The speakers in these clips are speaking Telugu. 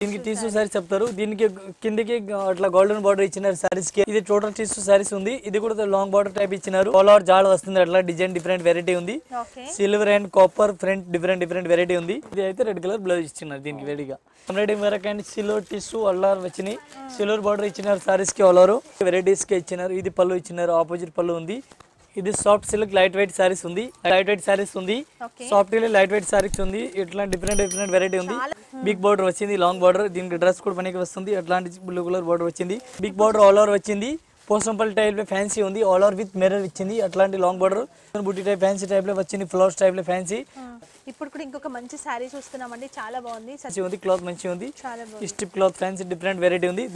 దీనికి టిష్యూ సారీస్ చెప్తారు దీనికి కిందకి అట్లా గోల్డెన్ బార్డర్ ఇచ్చినారు సారీస్ కి ఇది టోటల్ టిష్యూ సారీస్ ఉంది ఇది కూడా లాంగ్ బార్డర్ టైప్ ఇచ్చినారు ఆల్ ఓవర్ జాడ వస్తుంది అట్లా డిజైన్ డిఫరెంట్ వెరైటీ ఉంది okay silver and copper front different different variety ఉంది ఇది అయితే రెడ్ కలర్ బ్లౌజ్ ఇచ్చినారు దీనికి వేడిగా embroidery work and silver tissue అల్లార్ వచ్చినాయి సిల్వర్ బార్డర్ ఇచ్చినారు సారీస్ కి అల్లారు వెరైటీస్ కి ఇచ్చినారు ఇది పళ్ళు ఇచ్చినారు ఆపోజిట్ పళ్ళు ఉంది ఇది soft silk light weight saris ఉంది లైట్ వెయిట్ సారీస్ ఉంది okay soft light weight saris ఉంది ఇట్లా డిఫరెంట్ డిఫరెంట్ వెరైటీ ఉంది బిగ్ బార్డర్ వచ్చింది లాంగ్ బార్డర్ దీనికి డ్రెస్ కూడా పనికి వస్తుంది అట్లాంటి బ్లూ కలర్ బార్డర్ వచ్చింది బిగ్ బార్డర్ ఆల్ ఓవర్ వచ్చింది పోసంపల్ టైప్ లో ఫ్యాన్సీ ఉంది ఆల్ ఓవర్ విత్ మిర్రర్ ఇచ్చింది అట్లాంటి లాంగ్ బార్డర్ బుట్టి టైప్ ఫ్యాన్సీ టైప్ లో వచ్చింది ఫ్లవర్స్ టైప్ లో ఫ్యాన్సీ ఇప్పుడు కూడా ఇంకొక మంచి శారీ చూస్తున్నామండి చాలా బాగుంది మంచి ఉంది క్లాత్ మంచి ఉంది చాలా బాగుంది స్టిప్ క్లాత్ ఫ్యాన్సీ డిఫరెంట్ వెరైటీ ఉంది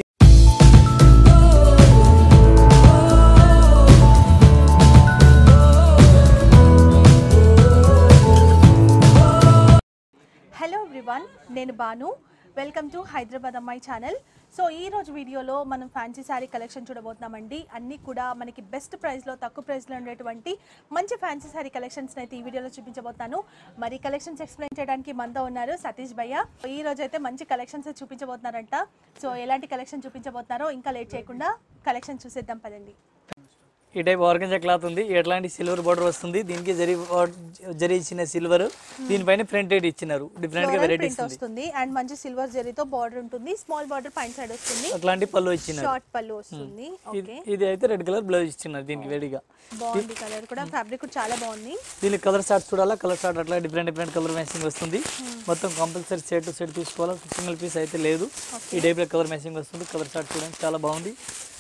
హలో ఎవ్రీవన్ నేను బాను వెల్కమ్ టు హైదరాబాద్ అమ్మాయి ఛానల్ సో ఈ రోజు వీడియోలో మనం ఫ్యాన్సీ శారీ కలెక్షన్ చూడబోతున్నామండి అన్నీ కూడా మనకి బెస్ట్ ప్రైస్లో తక్కువ ప్రైస్లో ఉండేటువంటి మంచి ఫ్యాన్సీ శారీ కలెక్షన్స్ అయితే ఈ వీడియోలో చూపించబోతున్నాను మరి కలెక్షన్స్ ఎక్స్ప్లెయిన్ చేయడానికి మనతో ఉన్నారు సతీష్ భయ్య ఈ రోజు అయితే మంచి కలెక్షన్స్ చూపించబోతున్నారంట సో ఎలాంటి కలెక్షన్ చూపించబోతున్నారో ఇంకా లేట్ చేయకుండా కలెక్షన్ చూసేద్దాం పదండి ఈ టైప్ ఆర్గంజా క్లాత్ ఉంది ఎట్లాంటి సిల్వర్ బార్డర్ వస్తుంది దీనికి జరి జరి ఇచ్చిన సిల్వర్ దీనిపైన ఫ్రంట్ ఎయిట్ ఇచ్చినారు డిఫరెంట్ గా ఫ్లోరల్ వెరైటీస్ ప్రింట్ ఉంది వస్తుంది అండ్ మంచి సిల్వర్ జరీతో బార్డర్ ఉంటుంది స్మాల్ బార్డర్ పైన సైడ్ వస్తుంది అట్లాంటి పళ్ళు ఇచ్చినారు షార్ట్ పళ్ళు వస్తుంది ఇది- ఓకే ఇది అయితే రెడ్ కలర్ బ్లౌజ్ ఇచ్చినారు దీనికి వేడిగా బాగుంది కలర్ కూడా ఫ్యాబ్రిక్ కూడా చాలా బాగుంది దీనికి కలర్ షార్ట్ చూడాలా కలర్ షార్ట్ అట్లా డిఫరెంట్ డిఫరెంట్ కలర్ మ్యాచింగ్ వస్తుంది మొత్తం కంపల్సరీ సెట్ టు సెట్ తీసుకోవాలా సింగిల్ పీస్ అయితే లేదు ఈ టైప్ లో కలర్ మ్యాచింగ్ వస్తుంది కలర్ షార్ట్ చూడండి చాలా బాగుంది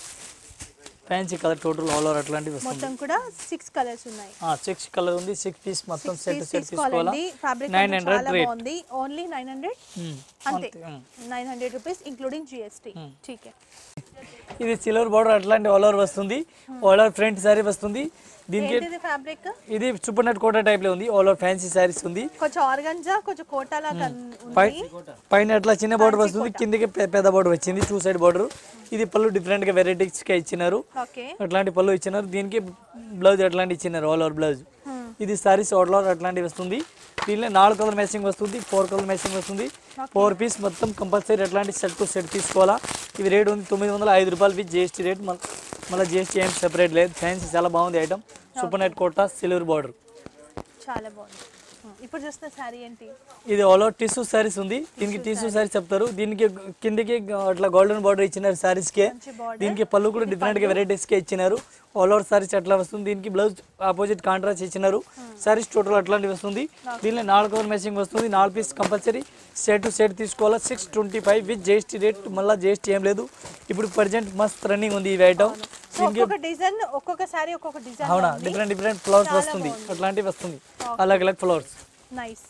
fancy colour total all over అట్లాంటివి వస్తుంది మొత్తం కూడా సిక్స్ కలర్స్ ఉన్నాయి సిక్స్ కలర్ ఉంది సిక్స్ పీస్ మొత్తం సెట్ పీస్ సెట్ తీసుకోవాలా తీసుకోవాలండి ఫ్యాబ్రిక్ నైన్ హండ్రెడ్ చాలా రేట్ బాగుంది ఓన్లీ నైన్ హండ్రెడ్ అంతే nine hundred rupees including GST ఠీకే ఇది సిల్వర్ బార్డర్ అట్లాంటి ఆల్ ఓవర్ వస్తుంది ఆల్ ఓవర్ ఫ్రంట్ సారీ వస్తుంది దీనికి ఏంటిది ఫ్యాబ్రిక్ ఇది సూపర్ నెట్ కోటా టైప్ లో ఉంది ఆల్ ఓవర్ ఫ్యాన్సీ సారీస్ ఉంది కొంచెం ఆర్గంజా కొంచెం కోటాలా పై ఉంది పైన అట్లా చిన్న బార్డర్ వస్తుంది కిందకి పె- పెద్ద బార్డర్ వచ్చింది టూ సైడ్ బార్డర్ ఇది పళ్ళు డిఫరెంట్ గా వెరైటీస్ గా ఇచ్చినారు ఓకే అట్లాంటి పళ్ళు ఇచ్చినారు దీనికి బ్లౌజ్ అట్లాంటి ఇచ్చినారు ఆల్ ఓవర్ బ్లౌజ్ ఇది సారీస్ ఆల్ ఓవర్ అట్లాంటివి వస్తుంది దీనిలో నాలుగు కలర్ మ్యాచింగ్ వస్తుంది ఫోర్ కలర్ మ్యాచింగ్ వస్తుంది ఫోర్ పీస్ మొత్తం కంపల్సరీ అట్లాంటి సెట్ టు సెట్ తీసుకోవాలా ఇవి రేట్ ఉంది తొమ్మిది వందల ఐదు రూపాయలు విత్ జిఎస్టీ రేట్ మళ్ళీ జిఎస్టీ ఏం సెపరేట్ లేదు ఫ్యాన్సీ చాలా బాగుంది item super net Kota silver border చాలా బాగుంది Hmm. ఇప్పుడు చూస్తున్న శారీ ఏంటి ఇది ఆల్ ఓవర్ టిష్యూ సారీస్ ఉంది దీనికి టిష్యూ సారీస్ చెప్తారు దీనికి కిందకి అట్లా గోల్డెన్ బార్డర్ ఇచ్చినారు సారీస్ కి మంచి బార్డర్ దీనికి పళ్ళు కూడా డిఫరెంట్ గా వెరైటీస్ కి ఇచ్చినారు ఆల్ ఓవర్ సారీస్ అట్లా వస్తుంది దీనికి బ్లౌజ్ ఆపోజిట్ కాంట్రాస్ట్ ఇచ్చినారు సారీస్ టోటల్ అట్లాంటివి వస్తుంది దీనిలో నాలుగు కలర్ మ్యాచింగ్ వస్తుంది నాలుగు piece compulsory set to set తీసుకోవాలా six twenty five with GST rate మళ్ళీ జిఎస్టీ ఏం లేదు ఇప్పుడు ప్రజెంట్ మస్త్ రన్నింగ్ ఉంది ఈ ఐటమ్ సో ఒక్కొక్క డిజైన్ ఒక్కొక్క శారీ ఒక్కొక్క డిజైన్ అవునా డిఫరెంట్ డిఫరెంట్ ఫ్లవర్స్ వస్తుంది అట్లాంటివి వస్తుంది అలాగ్ అలాగ్ ఫ్లవర్స్ నైస్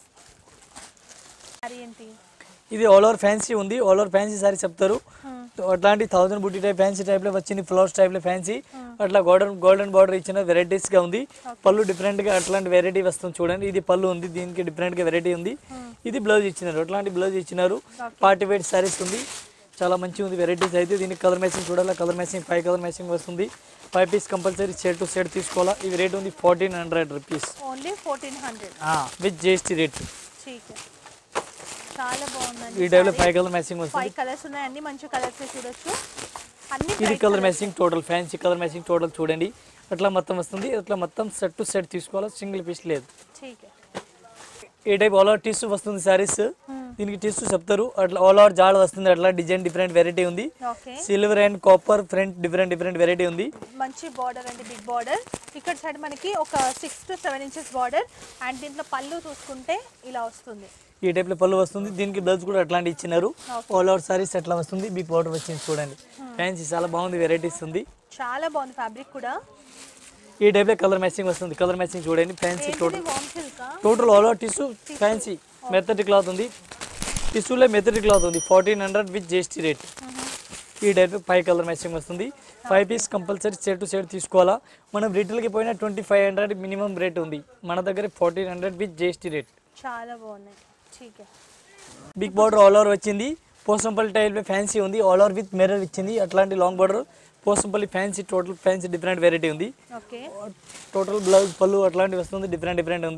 శారీ ఏంటి ఇది ఆల్ ఓవర్ ఫ్యాన్సీ ఉంది ఆల్ ఓవర్ ఫ్యాన్సీ సారీ చెప్తారు అట్లాంటి థౌసండ్ బుట్టి టైప్ ఫ్యాన్సీ టైప్ లో వచ్చింది ఫ్లవర్స్ టైప్ లో ఫ్యాన్సీ అట్లా గోల్డెన్ గోల్డెన్ బార్డర్ ఇచ్చిన వెరైటీస్ గా ఉంది పళ్ళు డిఫరెంట్ గా అట్లాంటి వెరైటీ వస్తుంది చూడండి ఇది పళ్ళు ఉంది దీనికి డిఫరెంట్ గా వెరైటీ ఉంది ఇది బ్లౌజ్ ఇచ్చినారు అట్లాంటి బ్లౌజ్ ఇచ్చినారు పార్టీ వేర్ సారీస్ ఉంది చాలా మంచిగా ఉంది వెరైటీస్ అయితే దీనికి కలర్ మ్యాచింగ్ చూడాలి colour matching five colour matching వస్తుంది five piece compulsory set to set తీసుకోవాలా ఇది రేట్ ఉంది fourteen hundred rupees only fourteen hundred with GST rate ठीक है చాలా బాగుందండి ఈ టైప్లో ఫైవ్ కలర్ మ్యాచింగ్ వస్తుంది ఫైవ్ కలర్స్ ఉన్నాయి అన్ని మంచి కలర్స్ చూడొచ్చు అన్ని ఇది colour matching total fancy colour matching total చూడండి అట్లా మొత్తం వస్తుంది అట్లా మొత్తం సెట్ టు సెట్ తీసుకోవాలి సింగిల్ పీస్ లేదు ठीक है ఈ టైప్ ఆల్ ఓవర్ టిష్యూ వస్తుంది సారీస్ దీనికి టిష్యూ చెప్తారు అట్లా ఆల్ ఓవర్ జాడ వస్తుంది అట్లా డిజైన్ డిఫరెంట్ వెరైటీ ఉంది okay silver and copper front different different variety ఉంది మంచి బార్డర్ అండి బిగ్ బార్డర్ ఇక్కడ సైడ్ మనకి ఒక six to seven inches border and దీంట్లో పళ్ళు చూసుకుంటే ఇలా వస్తుంది ఈ టైప్లో పళ్ళు వస్తుంది దీనికి బ్లౌజ్ కూడా అట్లాంటి ఇచ్చినారు ఆల్ ఓవర్ సారీస్ అట్లా వస్తుంది బిగ్ బార్డర్ వచ్చింది చూడండి ఫ్యాన్సీ చాలా బాగుంది వెరైటీస్ ఉంది చాలా బాగుంది ఫ్యాబ్రిక్ కూడా ఈ టైప్లో కలర్ మ్యాచింగ్ వస్తుంది కలర్ మ్యాచింగ్ చూడండి ఫ్యాన్సీ టోటల్ ఇది వామ్ silk total all over tissue fancy మెత్తటి క్లాత్ ఉంది టిష్యూలో మెత్తటి క్లాత్ ఉంది fourteen hundred with GST rate ఈ టైప్ ఫైవ్ కలర్ మ్యాచింగ్ వస్తుంది five piece compulsory set to set తీసుకోవాలా మనం రిటైల్కి పోయినా twenty five hundred minimum rate ఉంది మన దగ్గర fourteen hundred with GST rate చాలా బాగున్నాయి ठीक है బిగ్ బార్డర్ ఆల్ ఓవర్ వచ్చింది పోసంపల్లి టైప్ ఫ్యాన్సీ ఉంది ఆల్ ఓవర్ విత్ మిర్రర్ ఇచ్చింది అట్లాంటి long border Pochampally fancy total fancy different variety ఉంది ఓకే టోటల్ బ్లౌజ్ పళ్ళు అట్లాంటివి వస్తుంది డిఫరెంట్ డిఫరెంట్ ఉంది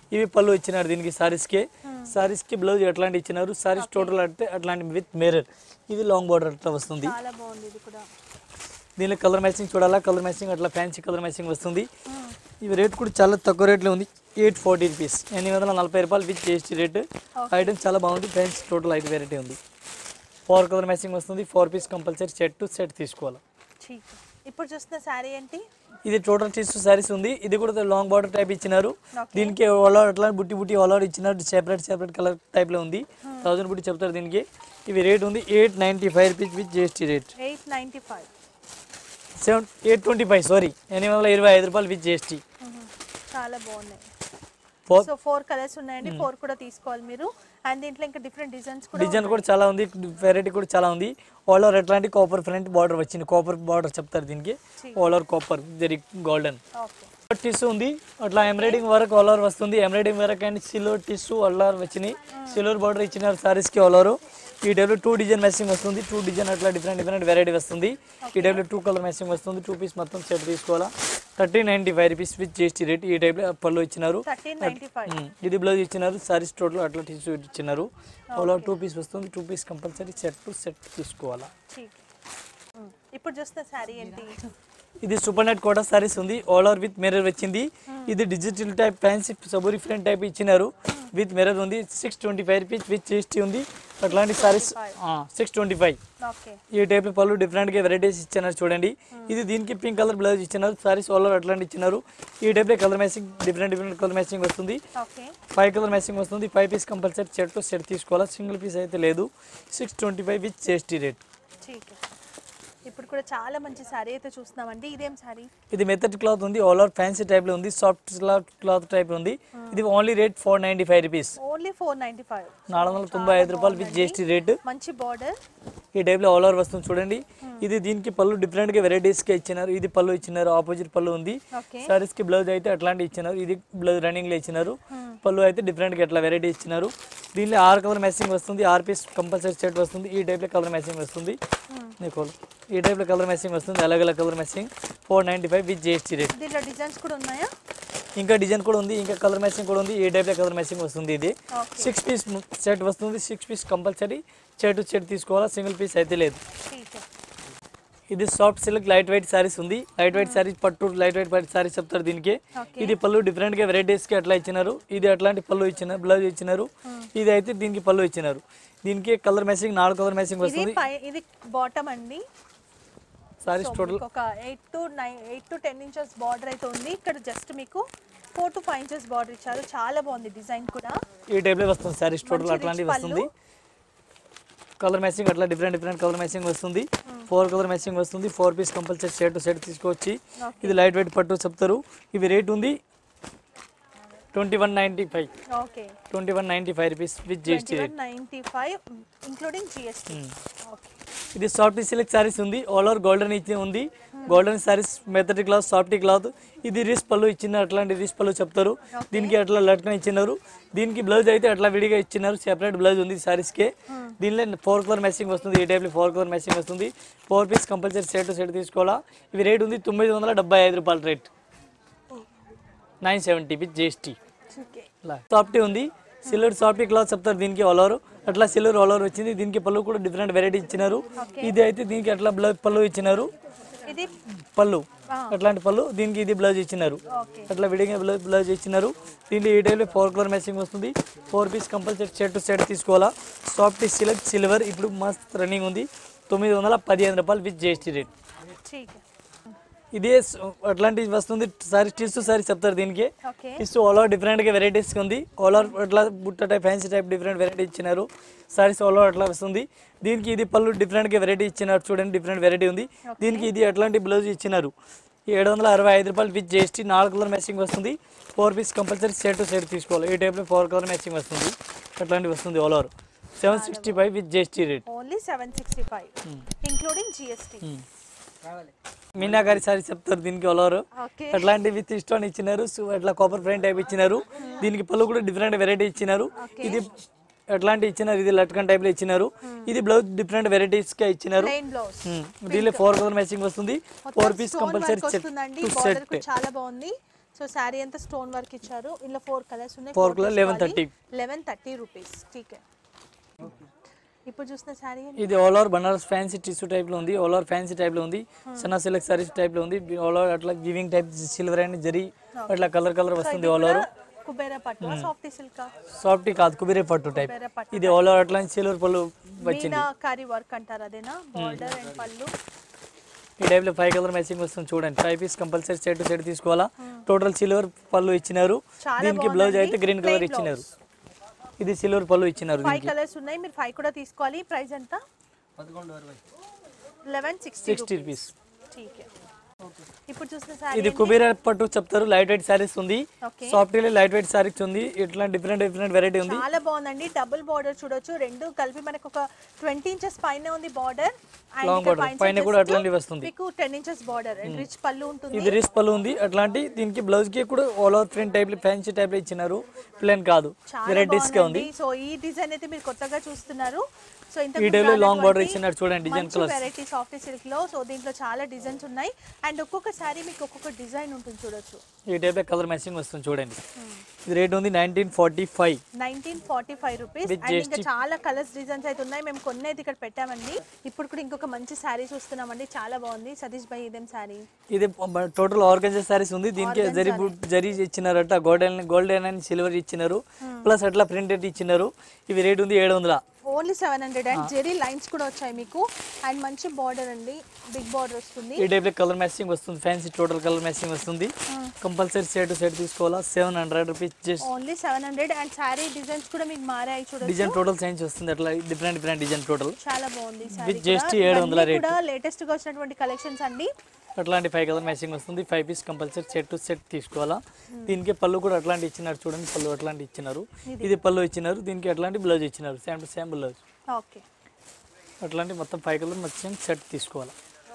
ఇవి పళ్ళు ఇచ్చినారు దీనికి సారీస్కి సారీస్కి బ్లౌజ్ ఎట్లాంటి ఇచ్చినారు సారీస్ టోటల్ అంటే అట్లాంటి విత్ మిర్రర్ ఇది లాంగ్ బార్డర్ అట్లా వస్తుంది చాలా బాగుంది ఇది కూడా దీనిలో కలర్ మ్యాచింగ్ చూడాలా కలర్ మ్యాచింగ్ అట్లా ఫ్యాన్సీ కలర్ మ్యాచింగ్ వస్తుంది ఇవి రేట్ కూడా చాలా తక్కువ రేట్లో ఉంది ఎయిట్ ఫార్టీ రూపీస్ ఎనిమిది వందల నలభై రూపాయలు విత్ జిఎస్టీ రేట్ ఐటమ్ చాలా బాగుంది ఫ్యాన్సీ టోటల్ ఐదు వెరైటీ ఉంది ఫోర్ కలర్ మ్యాచింగ్ వస్తుంది four piece compulsory set to set తీసుకోవాలి ఠీక్ ఇప్పుడు చూస్తున్న శారీ ఏంటి ఇది టోటల్ టిష్యూ సారీస్ ఉంది ఇది కూడా లాంగ్ బార్డర్ టైప్ ఇచ్చినారు Okay. దీనికి ఆల్ అట్లా బుట్టి బుట్టి ఆల్ అవుట్ ఇచ్చినారు సెపరేట్ సెపరేట్ కలర్ టైప్లో ఉంది థౌసండ్ బుట్టి చెప్తారు దీనికి ఇవి రేట్ ఉంది eight ninety five rupees with GST rate eight ninety five seven eight twenty five sorry ఎనిమిది వందల ఇరవై ఐదు రూపాయలు విత్ జిఎస్టీ చాలా బాగున్నాయి ఫోర్ సో ఫోర్ కలర్స్ ఉన్నాయండి ఫోర్ కూడా తీసుకోవాలి మీరు అండ్ దీంట్లో ఇంకా డిఫరెంట్ డిజైన్స్ కూడా డిజైన్ కూడా చాలా ఉంది వెరైటీ కూడా చాలా ఉంది ఆల్ ఓవర్ ఎట్లాంటి కాపర్ ఫ్రంట్ బార్డర్ వచ్చింది కాపర్ బార్డర్ చెప్తారు దీనికి all over copper zari golden okay tissue ఉంది అట్లా ఎంబ్రాయిడింగ్ వర్క్ ఆల్ ఓవర్ వస్తుంది embroidering work and silver tissue all over వచ్చినాయి సిల్వర్ బార్డర్ ఇచ్చినారు సారీస్కి ఆల్ ఓవర్ ఈ టైప్లో టూ డిజైన్ మ్యాచింగ్ వస్తుంది టూ డిజైన్ అట్లా డిఫరెంట్ డిఫరెంట్ వెరైటీ వస్తుంది ఈ టైప్లో టూ కలర్ మ్యాచింగ్ వస్తుంది టూ పీస్ మొత్తం సెట్ తీసుకోవాలా thirty ninety five rupees with GST rate ఈ టైప్లో పళ్ళు ఇచ్చినారు థర్టీన్ నైంటీ ఫైవ్ ఉమ్, ఇది బ్లౌజ్ ఇచ్చినారు సారీస్ టోటల్ అట్లా టిష్యూ ఇచ్చినారు ఆల్ ఓవర్ టూ పీస్ వస్తుంది two piece compulsory set to set తీసుకోవాలా ఇప్పుడు చూస్తున్న శారీ ఏంటి ఇది సూపర్ నెట్ కోటా సారీస్ ఉంది ఆల్ ఓవర్ విత్ మిర్రర్ వచ్చింది ఇది డిజిటల్ టైప్ ఫ్యాన్సీ సబూరి ఫ్రంట్ టైప్ ఇచ్చినారు విత్ మిర్రర్ ఉంది six twenty five rupees with GST ఉంది అట్లాంటి saris six twenty five okay ఈ టైప్ పళ్ళు డిఫరెంట్గా వెరైటీస్ ఇచ్చినారు చూడండి ఇది దీనికి పింక్ కలర్ బ్లౌజ్ ఇచ్చినారు సారీస్ ఆల్ ఓవర్ అట్లాంటి ఇచ్చినారు ఈ టైప్లో colour matching different different colour matching వస్తుంది ఓకే ఫైవ్ కలర్ మ్యాచింగ్ వస్తుంది five piece compulsory set to set తీసుకోవాలా సింగిల్ పీస్ అయితే లేదు six twenty five with GST rate ఠీక్ ఇప్పుడు కూడా చాలా మంచి శారీ అయితే చూస్తున్నామండి ఇదేం శారీ ఇది మెథడ్ క్లాత్ ఉంది ఆల్ ఓవర్ ఫ్యాన్సీ టైప్లో ఉంది సాఫ్ట్ క్లాత్ టైప్ ఉంది ఇది only rate four ninety five rupees only four ninety five నాలుగు వందల తొంభై ఐదు రూపాయలు విత్ జిఎస్టీ రేట్ మంచి బార్డర్ ఈ టైప్లో ఆల్ ఓవర్ వస్తుంది చూడండి ఇది దీనికి పళ్ళు డిఫరెంట్గా వెరైటీస్గా ఇచ్చినారు ఇది పళ్ళు ఇచ్చినారు ఆపోజిట్ పళ్ళు ఉంది ఓకే సారీస్కి బ్లౌజ్ అయితే అట్లాంటి ఇచ్చినారు ఇది బ్లౌజ్ రన్నింగ్లో ఇచ్చినారు పళ్ళు అయితే డిఫరెంట్గా ఎట్లా వెరైటీ ఇచ్చినారు దీనిలో ఆరు కలర్ మ్యాచింగ్ వస్తుంది ఆరు పీస్ కంపల్సరీ సెట్ వస్తుంది ఈ టైప్లో కలర్ మ్యాచింగ్ వస్తుంది నీకు ఈ టైప్లో కలర్ మ్యాచింగ్ వస్తుంది అలాగే colour matching four ninety five with GST rate దీంట్లో డిజైన్స్ కూడా ఉన్నాయా ఇంకా డిజైన్ కూడా ఉంది ఇంకా కలర్ మ్యాచింగ్ కూడా ఉంది ఏ టైప్లో కలర్ మ్యాచింగ్ వస్తుంది ఇది ఓకే సిక్స్ పీస్ సెట్ వస్తుంది six piece compulsory set set తీసుకోవాలా సింగిల్ పీస్ అయితే లేదు ఠీక్ ఇది soft silk light weight saris ఉంది లైట్ వెయిట్ సారీస్ పట్టు లైట్ వెయిట్ పట్టు సారీస్ చెప్తారు దీనికి ఓకే ఇది పళ్ళు డిఫరెంట్గా వెరైటీస్కి అట్లా ఇచ్చినారు ఇది అట్లాంటి పళ్ళు ఇచ్చినారు బ్లౌజ్ ఇచ్చినారు ఇది అయితే దీనికి పళ్ళు ఇచ్చినారు దీనికి కలర్ మ్యాచింగ్ నాలుగు కలర్ మ్యాచింగ్ ఇది వస్తుంది పై ఇది బాటమ్ అండి సారీస్ సో టోటల్ మీకు ఒక eight to nine eight to ten inches border అయితే ఉంది ఇక్కడ జస్ట్ మీకు four to five inches border ఇచ్చారు చాలా బాగుంది డిజైన్ కూడా ఈ టైప్లో వస్తుంది సారీస్ టోటల్ మంచి అట్లాంటివి rich వస్తుంది కలర్ మ్యాచింగ్ అట్లా డిఫరెంట్ డిఫరెంట్ కలర్ మ్యాచింగ్ వస్తుంది ఫోర్ కలర్ మ్యాచింగ్ వస్తుంది four piece compulsory set to set తీసుకొచ్చి Okay. ఇది లైట్ వెయిట్ పట్టు చెప్తారు ఇవి రేట్ ఉంది twenty one ninety five okay twenty one ninety five rupees with GST rate ninety five including GST okay ఇది సాఫ్ట్ సిల్క్ సారీస్ ఉంది ఆల్ ఓవర్ గోల్డెన్ ఇచ్చి ఉంది గోల్డెన్ సారీస్ మెథడ్ క్లాత్ సాఫ్ట్ క్లాత్ ఇది రిస్ పళ్ళు ఇచ్చిన అట్లాంటి రిస్ పళ్ళు చెప్తారు దీనికి అట్లా లట్కన్ ఇచ్చినారు దీనికి బ్లౌజ్ అయితే అట్లా విడిగా ఇచ్చినారు సెపరేట్ బ్లౌజ్ ఉంది సారీస్కి దీనిలో ఫోర్ కలర్ మ్యాచింగ్ వస్తుంది ఈ టైప్లో ఫోర్ కలర్ మ్యాచింగ్ వస్తుంది four piece compulsory set set తీసుకోవాలా ఇవి రేట్ ఉంది తొమ్మిది వందల డెబ్బై ఐదు రూపాయల rate nine seventy with GST okay softy ఉంది సిల్వర్ సాఫ్టీ క్లాత్ చెప్తారు దీనికి ఆల్ ఓవర్ అట్లా సిల్వర్ ఆల్ ఓవర్ వచ్చింది దీనికి పళ్ళు కూడా డిఫరెంట్ వెరైటీ ఇచ్చినారు ఇది అయితే దీనికి అట్లా బ్లౌజ్ పళ్ళు ఇచ్చినారు ఇది పళ్ళు అట్లాంటి పళ్ళు దీనికి ఇది బ్లౌజ్ ఇచ్చినారు ఓకే అట్లా విడిగా బ్లౌజ్ బ్లౌజ్ ఇచ్చినారు దీంట్లో ఈ టైప్లో ఫోర్ కలర్ మ్యాచింగ్ వస్తుంది four piece compulsory set to set తీసుకోవాలా సాఫ్ట్ సిల్క్ సిల్వర్ ఇప్పుడు మస్త్ రన్నింగ్ ఉంది తొమ్మిది వందల పదిహేను రూపాయలు విత్ జిఎస్టీ రేట్ ఠీక్ ఇదే స- అట్లాంటివి వస్తుంది సారీ టిష్యూ సారీ చెప్తారు దీనికి ఓకే టిష్యూ ఆల్ ఓవర్ డిఫరెంట్గా వెరైటీస్ ఉంది ఆల్ ఓవర్ అట్లా బుట్ట type fancy type different variety ఇచ్చినారు సారీస్ ఆల్ ఓవర్ అట్లా వస్తుంది దీనికి ఇది పళ్ళు డిఫరెంట్గా వెరైటీ ఇచ్చినారు చూడండి డిఫరెంట్ వెరైటీ ఉంది దీనికి ఇది అట్లాంటి బ్లౌజ్ ఇచ్చినారు ఏడు వందల అరవై ఐదు రూపాయలు విత్ జిఎస్టీ నాలుగు కలర్ మ్యాచింగ్ వస్తుంది four piece compulsory set to set తీసుకోవాలి ఈ టైప్లో ఫోర్ కలర్ మ్యాచింగ్ వస్తుంది అట్లాంటివి వస్తుంది all over seven sixty five with GST rate only seven sixty five including GST meenakari sari చెప్తారు దీనికి ఆల్ ఓవర్ ఓకే అట్లాంటి విత్ స్టోన్ ఇచ్చినారు సో అట్లా కాపర్ ఫ్రేమ్ టైప్ ఇచ్చినారు దీనికి పళ్ళు కూడా డిఫరెంట్ వెరైటీ ఇచ్చినారు ఇది అట్లాంటి ఇచ్చినారు ఇది లట్కన్ టైప్ లో ఇచ్చినారు ఇది బ్లౌజ్ డిఫరెంట్ వెరైటీస్ గా ఇచ్చినారు ప్లెయిన్ బ్లౌజ్ ఉమ్, దీనిలో ఫోర్ కలర్ మ్యాచింగ్ వస్తుంది ఫోర్ పీస్ కంపల్సరీ సెట్ వస్తుందండి టు బార్డర్ సెట్ కూడా చాలా బాగుంది సో శారీ అంతా స్టోన్ వర్క్ ఇచ్చారు ఇందులో ఫోర్ కలర్స్ ఉన్నాయి Four colour, 1130. Eleven thirty rupees ఠీకే ఇప్పుడు చూసిన శారీ ఇది all over Banaras fancy tissue type లో ఉంది ఆల్ ఓవర్ ఫ్యాన్సీ టైప్ లో ఉంది సన్నా సిల్క్ సారీస్ టైప్ లో ఉంది ఆల్ ఓవర్ అట్లా giving type silver and zari అట్లా కలర్ కలర్ వస్తుంది ఆల్ ఓవర్ కుబేరా పట్టు సాఫ్ట్ సిల్క్ సాఫ్ట్ కాదు కుబిరే పట్టు టైప్ కుబేరా పట్టు ఇది ఆల్ ఓవర్ అట్లా సిల్వర్ పళ్ళు వచ్చింది మీనా కారీ వర్క్ అంటారు అదేనా బార్డర్ అండ్ పళ్ళు ఈ టైప్ లో ఫైవ్ కలర్ మ్యాచింగ్ వస్తుంది చూడండి five piece compulsory set set తీసుకోవాలా టోటల్ సిల్వర్ పళ్ళు ఇచ్చినారు చాలా దీనికి బ్లౌజ్ బాగుందండి. అయితే గ్రీన్ కలర్ Plain ఇచ్చినారు ఇది సిల్వర్ పళ్ళు ఇచ్చినారు ఫైవ్ దీనికి కలర్స్ ఉన్నాయి మీరు ఫైవ్ కూడా తీసుకోవాలి ప్రైస్ ఎంత లెవెన్ సిక్స్టీ సిక్స్టీ రూపీస్ ఠీకే ఇప్పుడు చూసిన శారీ ఇది కుబేర పట్టు చెప్తారు లైట్ వెయిట్ సారీస్ ఉంది okay soft light weight saris ఉంది ఇట్లా డిఫరెంట్ డిఫరెంట్ వెరైటీ ఉంది చాలా బాగుందండి డబుల్ బార్డర్ చూడొచ్చు రెండు కలిపి మనకు ఒక ట్వంటీ ఇంచెస్ పైన ఉంది బార్డర్ Long border. పైన కూడా అట్లాంటివి వస్తుంది. మీకు ten inches border and rich పళ్ళు ఉంటుంది ఇది రిస్ పళ్ళు ఉంది అట్లాంటి దీనికి బ్లౌజ్ కి కూడా all over print type fancy type లో ఇచ్చినారు ప్లేన్ కాదు చాలా వెరైటీస్ గా ఉంది బాగుందండి సో ఈ డిజైన్ అయితే మీరు కొత్తగా చూస్తున్నారు సో ఇంత ఈ టైప్ లో లాంగ్ బార్డర్ ఇచ్చినారు చూడండి design colours variety soft silk లో సో దీంట్లో చాలా డిజైన్స్ ఉన్నాయి అండ్ ఒక్కొక్క శారీ మీకు ఒక్కొక్క డిజైన్ ఉంటుంది చూడొచ్చు ఈ టైప్ లో కలర్ మ్యాచింగ్ వస్తుంది చూడండి ఇది రేట్ ఉంది nineteen forty five nineteen forty five rupees With and ఇంకా GST. చాలా కలర్స్ డిజైన్స్ అయితే ఉన్నాయి మేము కొన్ని అయితే ఇక్కడ పెట్టామండి ఇప్పుడు కూడా ఇంకొక మంచి శారీ చూస్తున్నామండి చాలా బాగుంది సతీష్ భాయ్ ఇదేం శారీ ఇది టోటల్ ఆర్గనైజర్ సారీస్ ఉంది దీనికి జరీ బుట్ జరీ ఇచ్చినారు అట్లా గోల్డెన్ గోల్డెన్ అండ్ సిల్వర్ ఇచ్చినారు ప్లస్ అట్లా ప్రింటెడ్ ఇచ్చినారు ఇవి రేట్ ఉంది ఏడు వందల ఓన్లీ seven hundred and zari lines కూడా వచ్చాయి మీకు అండ్ మంచి బార్డర్ అండి బిగ్ బార్డర్ వస్తుంది ఈ టైప్ లో కలర్ మ్యాచింగ్ వస్తుంది ఫ్యాన్సీ టోటల్ కలర్ మ్యాచింగ్ వస్తుంది కంపల్సరీ సెట్ సెట్ తీసుకోవాలా seven hundred rupees just only seven hundred and sari designs కూడా మీకు మారాయి చూడొచ్చు డిజైన్ టోటల్ సైన్స్ వస్తుంది అట్లా డిఫరెంట్ డిఫరెంట్ డిజైన్ టోటల్ చాలా బాగుంది ఈ With శారీ GST 700 rate. కూడా లేటెస్ట్ గా వచ్చినటువంటి కలెక్షన్స్ అండి అట్లాంటి ఫైవ్ కలర్ మ్యాచింగ్ వస్తుంది five piece compulsory set to set తీసుకోవాలా దీనికి పళ్ళు కూడా అట్లాంటి ఇచ్చినారు చూడండి పళ్ళు అట్లాంటి ఇచ్చినారు ఇది పళ్ళు ఇచ్చినారు దీనికి అట్లాంటి బ్లౌజ్ ఇచ్చినారు same to same blouse okay అట్లాంటి మొత్తం ఫైవ్ కలర్ మొత్తం సెట్ తీసుకోవాలి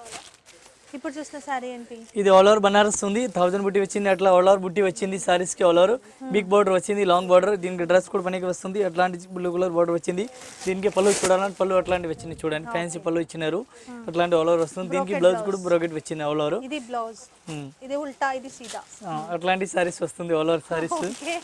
ఇప్పుడు చూసిన శారీ ఏంటి ఇది ఆల్ ఓవర్ బనారస్ ఉంది థౌసండ్ బుట్టి వచ్చింది అట్లా ఆల్ ఓవర్ బుట్టి వచ్చింది సారీస్ కి ఆల్ ఓవర్ బిగ్ బార్డర్ వచ్చింది లాంగ్ బార్డర్ దీనికి డ్రెస్ కూడా పనికి వస్తుంది అట్లాంటి బ్లూ కలర్ బార్డర్ వచ్చింది దీనికి పళ్ళు చూడాలంటే పళ్ళు అట్లాంటివి వచ్చింది చూడండి ఫ్యాన్సీ పళ్ళు ఇచ్చినారు అట్లాంటి ఆల్ ఓవర్ వస్తుంది దీనికి బ్లౌజ్ కూడా బ్రోకెట్ వచ్చింది ఆల్ ఓవర్ ఇది బ్లౌజ్ ఇది ఉల్టా ఇది సీదా అట్లాంటి సారీస్ వస్తుంది ఆల్ ఓవర్ సారీస్ ఓకే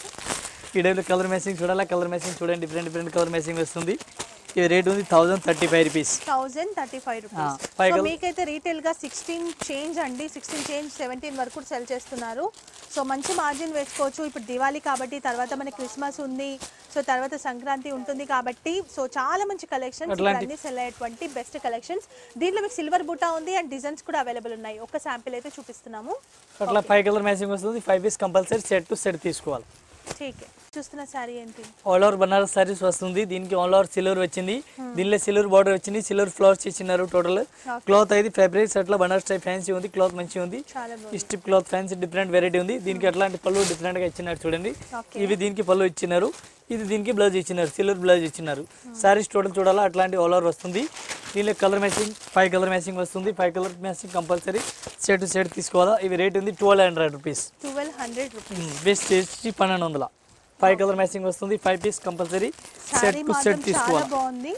ఈ టైప్లో కలర్ మ్యాచింగ్ చూడాలా కలర్ మ్యాచింగ్ చూడండి డిఫరెంట్ డిఫరెంట్ కలర్ మ్యాచింగ్ వస్తుంది ఇది రేట్ ఉంది thousand thirty five rupees thousand thirty five rupees five so col- మీకైతే రీటైల్ గా సిక్స్టీన్ చేంజ్ అండి సిక్స్టీన్ చేంజ్ సెవెంటీన్ వరకు కూడా సెల్ చేస్తున్నారు సో మంచి మార్జిన్ వేసుకోవచ్చు ఇప్పుడు దివాళీ కాబట్టి తర్వాత మనకి క్రిస్మస్ ఉంది సో తర్వాత సంక్రాంతి ఉంటుంది కాబట్టి సో చాలా మంచి కలెక్షన్స్ అట్లాంటి- అన్ని సెల్ అయ్యేటువంటి బెస్ట్ కలెక్షన్స్ దీంట్లో మీకు సిల్వర్ బుటా ఉంది అండ్ డిజైన్స్ కూడా అవైలబుల్ ఉన్నాయి ఒక శాంపిల్ అయితే చూపిస్తున్నాము అట్లా ఫైవ్ కలర్ మ్యాచింగ్ వస్తుంది five piece compulsory set to set తీసుకోవాలి ఠీక్ చూస్తున్న శారీ ఏంటి ఆల్ ఓవర్ బనారస్ సారీస్ వస్తుంది దీనికి ఆల్ ఓవర్ సిల్వర్ వచ్చింది దీనిలో సిల్వర్ బార్డర్ వచ్చింది సిల్వర్ ఫ్లవర్స్ ఇచ్చినారు టోటల్ క్లాత్ అయితే ఫ్యాబ్రిక్స్ అట్లా బనారస్ టైప్ ఫ్యాన్సీ ఉంది క్లాత్ మంచిగా ఉంది చాలా బాగుంది స్టిప్ క్లాత్ ఫ్యాన్సీ డిఫరెంట్ వెరైటీ ఉంది దీనికి అట్లాంటి పళ్ళు డిఫరెంట్ గా ఇచ్చినారు చూడండి Okay. ఇవి దీనికి పళ్ళు ఇచ్చినారు ఇది దీనికి బ్లౌజ్ ఇచ్చినారు సిల్వర్ బ్లౌజ్ ఇచ్చినారు సారీస్ టోటల్ చూడాలా అట్లాంటి ఆల్ ఓవర్ వస్తుంది దీనిలో colour matching five colour matching వస్తుంది five colour matching compulsory set set తీసుకోవాలా ఇవి రేట్ ఉంది twelve hundred rupees twelve hundred rupees best చేసి పన్నెండు వందల ఫైవ్ కలర్ మ్యాచింగ్ వస్తుంది five piece compulsory set sari to మాత్రం సెట్ చాలా తీసుకోవాలి బాగుంది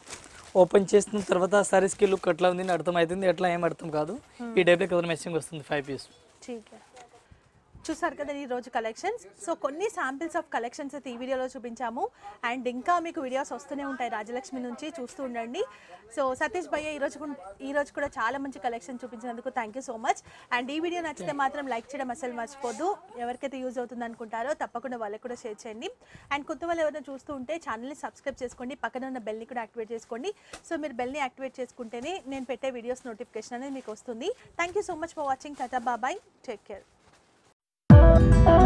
ఓపెన్ చేసిన తర్వాత సారీస్కి లుక్ ఎట్లా ఉంది అని అర్థం అవుతుంది ఎట్లా ఏం అర్థం కాదు ఈ టైప్లో కలర్ మ్యాచింగ్ వస్తుంది ఫైవ్ పీస్ ठीक है చూసారు కదా ఈ రోజు కలెక్షన్స్ సో కొన్ని శాంపిల్స్ ఆఫ్ కలెక్షన్స్ అయితే ఈ వీడియోలో చూపించాము అండ్ ఇంకా మీకు వీడియోస్ వస్తూనే ఉంటాయి రాజలక్ష్మి నుంచి చూస్తూ ఉండండి సో సతీష్ భయ్య ఈ రోజు కూడా- ఈ రోజు కూడా చాలా మంచి కలెక్షన్ చూపించినందుకు thank you so much and ఈ వీడియో నచ్చితే మాత్రం లైక్ చేయడం అసలు మర్చిపోద్దు ఎవరికైతే యూజ్ అవుతుంది అనుకుంటారో తప్పకుండా వాళ్ళకి కూడా షేర్ చేయండి అండ్ కొత్త వాళ్ళు ఎవరైనా చూస్తూ ఉంటే ఛానల్ని సబ్స్క్రైబ్ చేసుకోండి పక్కన ఉన్న బెల్ని కూడా యాక్టివేట్ చేసుకోండి సో మీరు బెల్ని యాక్టివేట్ చేసుకుంటేనే నేను పెట్టే వీడియోస్ నోటిఫికేషన్ అనేది మీకు వస్తుంది thank you so much for watching tata bye bye take care